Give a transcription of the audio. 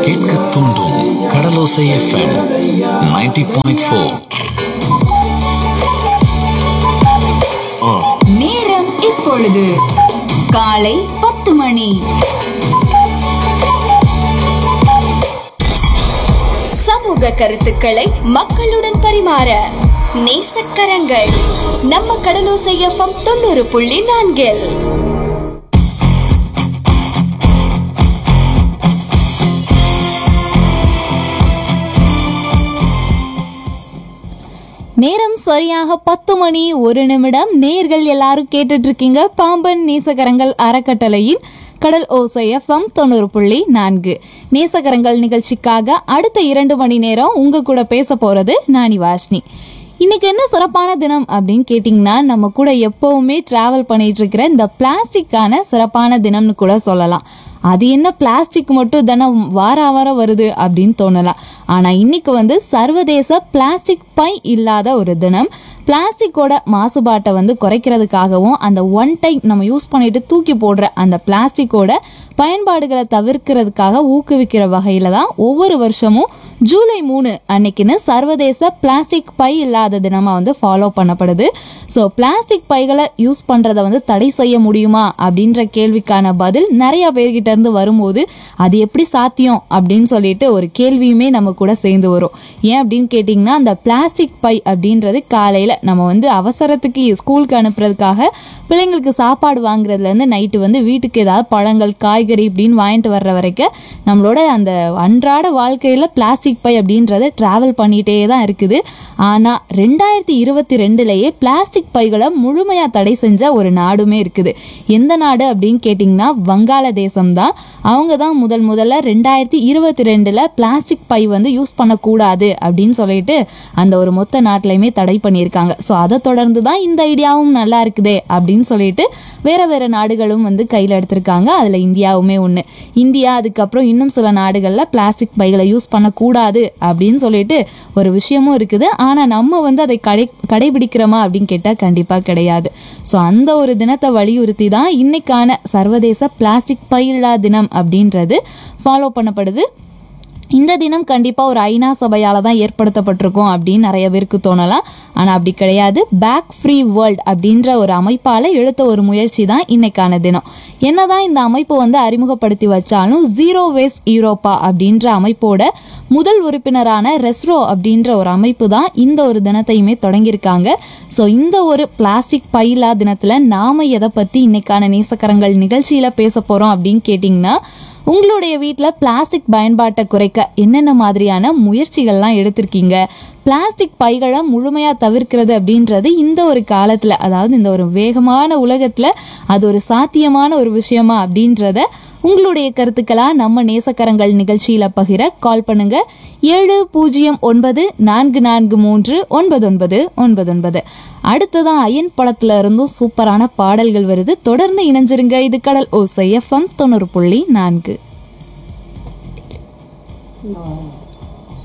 கேட்க தூண்டும் கடலோசை FM 90.4 point four நேரம் இப்பொழுது காலை பத்து மணி சமூக கருத்துக்களை மக்களுடன் பரிமாற நேசக்கரங்கள் நம்ம கடலோசை எஃப்எம் தொண்ணூறு புள்ளி நான்கில் நேரம் சரியாக பத்து மணி ஒரு நிமிடம் நேர்கள் எல்லாரும் கேட்டுட்டு இருக்கீங்க பாம்பன் நேசகரங்கள் அறக்கட்டளையின் கடல் ஓசை எஃப்எம் தொண்ணூறு புள்ளி நான்கு நேசகரங்கள் நிகழ்ச்சிக்காக அடுத்த இரண்டு மணி நேரம் உங்க கூட பேச போறது நானி வாஷ்னி இன்னைக்கு என்ன சிறப்பான தினம் அப்படின்னு கேட்டிங்கன்னா நம்ம கூட எப்பவுமே டிராவல் பண்ணிட்டு இருக்கிற இந்த பிளாஸ்டிக்கான சிறப்பான தினம்னு கூட சொல்லலாம் அது என்ன பிளாஸ்டிக் மட்டும் தினம் வார வாரம் வருது அப்படின்னு தோணலாம் ஆனால் இன்னைக்கு வந்து சர்வதேச பிளாஸ்டிக் பை இல்லாத ஒரு தினம் பிளாஸ்டிக்கோட மாசுபாட்டை வந்து குறைக்கிறதுக்காகவும் அந்த ஒன் டைம் நம்ம யூஸ் பண்ணிட்டு தூக்கி போடுற அந்த பிளாஸ்டிக்கோட பயன்பாடுகளை தவிர்க்கிறதுக்காக ஊக்குவிக்கிற வகையில தான் ஒவ்வொரு வருஷமும் ஜூலை மூணு அன்னைக்குன்னு சர்வதேச பிளாஸ்டிக் பை இல்லாத தினமாக வந்து ஃபாலோ பண்ணப்படுது ஸோ பிளாஸ்டிக் பைகளை யூஸ் பண்ணுறதை வந்து தடை செய்ய முடியுமா அப்படின்ற கேள்விக்கான பதில் நிறைய பேர்கிட்ட இருந்து வரும்போது அது எப்படி சாத்தியம் அப்படின்னு சொல்லிட்டு ஒரு கேள்வியுமே நம்ம கூட சேர்ந்து வரும் ஏன் அப்படின்னு கேட்டிங்கன்னா அந்த பிளாஸ்டிக் பை அப்படின்றது காலையில் நம்ம வந்து அவசரத்துக்கு ஸ்கூலுக்கு அனுப்புறதுக்காக பிள்ளைங்களுக்கு சாப்பாடு வாங்குறதுலேருந்து நைட்டு வந்து வீட்டுக்கு ஏதாவது பழங்கள் காய்கறி இப்படின்னு வாங்கிட்டு வர்ற வரைக்கும் நம்மளோட அந்த அன்றாட வாழ்க்கையில் பிளாஸ்டிக் பை அப்படின்றது ட்ராவல் பண்ணிகிட்டே தான் இருக்குது ஆனால் ரெண்டாயிரத்தி இருபத்தி ரெண்டுலேயே பிளாஸ்டிக் பைகளை முழுமையாக தடை செஞ்ச ஒரு நாடுமே இருக்குது எந்த நாடு அப்படின்னு கேட்டிங்கன்னா வங்காளதேசம் தான் அவங்க தான் முதல் முதல்ல ரெண்டாயிரத்தி இருபத்தி ரெண்டில் பிளாஸ்டிக் பை வந்து யூஸ் பண்ணக்கூடாது அப்படின்னு சொல்லிட்டு அந்த ஒரு மொத்த நாட்டிலையுமே தடை பண்ணியிருக்காங்க ஸோ அதை தொடர்ந்து தான் இந்த ஐடியாவும் நல்லா இருக்குதே அப்படின்னு சொல்லிட்டு வேற வேற நாடுகளும் வந்து கையில் எடுத்திருக்காங்க அதில் இந்தியாவுமே ஒன்று இந்தியா அதுக்கப்புறம் இன்னும் சில நாடுகளில் பிளாஸ்டிக் பைகளை யூஸ் பண்ணக்கூடாது அப்படின்னு சொல்லிட்டு ஒரு விஷயமும் இருக்குது ஆனால் நம்ம வந்து அதை கடை கடைபிடிக்கிறோமா அப்படின்னு கேட்டால் கண்டிப்பாக கிடையாது ஸோ அந்த ஒரு தினத்தை வலியுறுத்தி தான் இன்னைக்கான சர்வதேச பிளாஸ்டிக் பயிரிடா தினம் அப்படின்றது ஃபாலோ பண்ணப்படுது இந்த தினம் கண்டிப்பாக ஒரு ஐநா சபையால் தான் ஏற்படுத்தப்பட்டிருக்கும் அப்படின்னு நிறைய பேருக்கு தோணலாம் ஆனால் அப்படி கிடையாது பேக் ஃப்ரீ வேர்ல்ட் அப்படின்ற ஒரு அமைப்பால் எடுத்த ஒரு முயற்சி தான் இன்னைக்கான தினம் என்னதான் இந்த அமைப்பு வந்து அறிமுகப்படுத்தி வச்சாலும் ஜீரோ வேஸ்ட் யூரோப்பா அப்படின்ற அமைப்போட முதல் உறுப்பினரான ரெஸ்ரோ அப்படின்ற ஒரு அமைப்பு தான் இந்த ஒரு தினத்தையுமே தொடங்கியிருக்காங்க ஸோ இந்த ஒரு பிளாஸ்டிக் பைலா தினத்தில் நாம எதை பற்றி இன்னைக்கான நேசக்கரங்கள் நிகழ்ச்சியில் பேச போகிறோம் அப்படின்னு கேட்டிங்கன்னா உங்களுடைய வீட்டில் பிளாஸ்டிக் பயன்பாட்டை குறைக்க என்னென்ன மாதிரியான முயற்சிகள்லாம் எடுத்திருக்கீங்க பிளாஸ்டிக் பைகளை முழுமையாக தவிர்க்கிறது அப்படின்றது இந்த ஒரு காலத்தில் அதாவது இந்த ஒரு வேகமான உலகத்தில் அது ஒரு சாத்தியமான ஒரு விஷயமா அப்படின்றத உங்களுடைய கருத்துக்களா நம்ம நேசக்கரங்கள் நிகழ்ச்சியில பகிர கால் பண்ணுங்க ஏழு பூஜ்ஜியம் ஒன்பது நான்கு நான்கு மூன்று ஒன்பது ஒன்பது ஒன்பது ஒன்பது அடுத்ததான் அயன் படத்துல இருந்தும் சூப்பரான பாடல்கள் வருது தொடர்ந்து இணைஞ்சிருங்க இது கடல் ஓசை எஃப்எம் தொண்ணூறு புள்ளி நான்கு